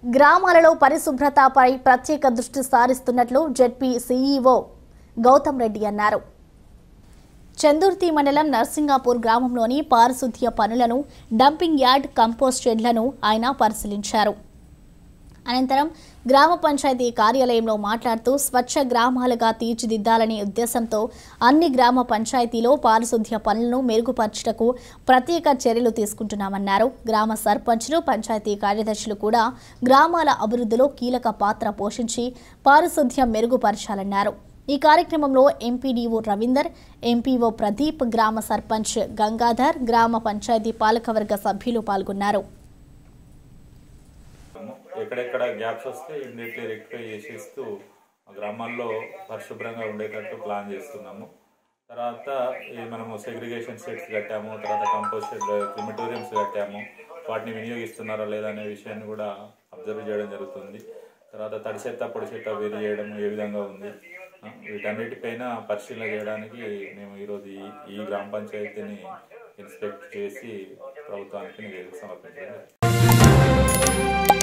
గ్రామాలలో పరిశుభ్రతపై ప్రత్యేక దృష్టి సారిస్తున్నట్లు జెడ్పీ సీఈఓ గౌతమ్ రెడ్డి అన్నారు చందుర్తి మండలం నర్సింగాపూర్ గ్రామంలోని పారిశుద్ధ్య పనులను డంపింగ్ యార్డ్ కంపోస్ట్ షెడ్లను ఆయన పరిశీలించారు అనంతరం గ్రామ పంచాయతీ కార్యాలయంలో మాట్లాడుతూ స్వచ్ఛ గ్రామాలుగా తీర్చిదిద్దాలనే ఉద్దేశంతో అన్ని గ్రామ పంచాయతీలో పారిశుద్ధ్య పనులను మెరుగుపరచుటకు ప్రత్యేక చర్యలు తీసుకుంటున్నామన్నారు గ్రామ సర్పంచ్లు పంచాయతీ కార్యదర్శులు కూడా గ్రామాల అభివృద్ధిలో కీలక పాత్ర పోషించి పారిశుద్ధ్యం మెరుగుపరచాలన్నారు ఈ కార్యక్రమంలో ఎంపీడీఓ రవీందర్ ఎంపీఓ ప్రదీప్ గ్రామ సర్పంచ్ గంగాధర్ గ్రామ పంచాయతీ పాలకవర్గ సభ్యులు పాల్గొన్నారు ఎక్కడెక్కడ గ్యాప్స్ వస్తే ఇమ్మీడియట్లీ రెక్టిఫై చేసేస్తూ ఆ గ్రామాల్లో పరిశుభ్రంగా ఉండేటట్టు ప్లాన్ చేస్తున్నాము తర్వాత ఈ మనము సెగ్రిగేషన్ సెట్స్ కట్టాము తర్వాత కంపోస్ట్ క్రిమిటోరియంస్ కట్టాము వాటిని వినియోగిస్తున్నారా లేదా అనే విషయాన్ని కూడా అబ్జర్వ్ చేయడం జరుగుతుంది తర్వాత తడి చెత్త పొడి చెత్త వేరు చేయడం ఏ విధంగా ఉంది ఆ, వీటన్నిటిపైన పరిశీలన చేయడానికి మేము ఈరోజు ఈ ఈ గ్రామ పంచాయతీని ఇన్స్పెక్ట్ చేసి ప్రభుత్వానికి నివేదిక సమర్పించడం జరిగింది.